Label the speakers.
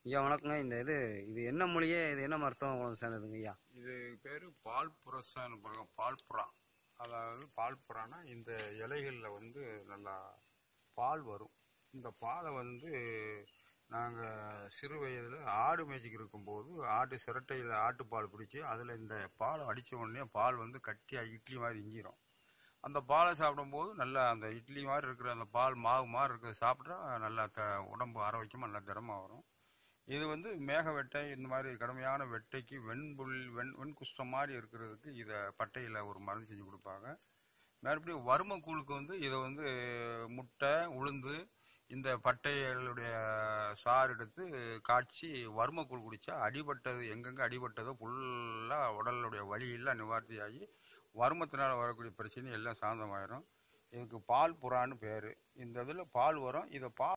Speaker 1: ஐயா வணக்கங்க இந்த இது இது என்ன மூலிகை இது என்ன மருத்துவம் குணம் சேர்ந்ததுங்க ஐயா
Speaker 2: இது பேர் பால் புரசான்னு பாருங்க பால் புறா அதாவது பால் புறானா இந்த இலைகளில் வந்து நல்லா பால் வரும் இந்த பாலை வந்து நாங்கள் சிறு வயதில் ஆடு மேய்ச்சிக்கு இருக்கும்போது ஆட்டு சிரட்டையில் ஆட்டுப்பால் பிடிச்சி அதில் இந்த பாலை அடித்த உடனே பால் வந்து கட்டியாக இட்லி மாதிரி இஞ்சிரும் அந்த பாலை சாப்பிடும்போது நல்லா அந்த இட்லி மாதிரி இருக்கிற அந்த பால் மாவு மாதிரி இருக்கிறத சாப்பிட்டா நல்லா த உடம்பு ஆரோக்கியமாக நல்லா திடமாக வரும் இது வந்து மேக வெட்டை இந்த மாதிரி கடுமையான வெட்டைக்கு வெண்புல் வெண் வெண்குஷ்டம் மாதிரி இருக்கிறதுக்கு இதை பட்டையில் ஒரு மருந்து செஞ்சு கொடுப்பாங்க மறுபடியும் வறுமை கூழுக்கு வந்து இதை வந்து முட்டை உளுந்து இந்த பட்டைகளுடைய சாறு எடுத்து காய்ச்சி வறுமை கூழ் குடித்தா அடிபட்டது எங்கெங்கே அடிபட்டதோ ஃபுல்லாக உடலுடைய வலியெல்லாம் நிவார்த்தி ஆகி வருமத்தினால் வரக்கூடிய பிரச்சனை எல்லாம் சாந்தமாயிரும் இதுக்கு பால் புறான்னு பேர் இந்த இதில் பால் வரும் இதை பால்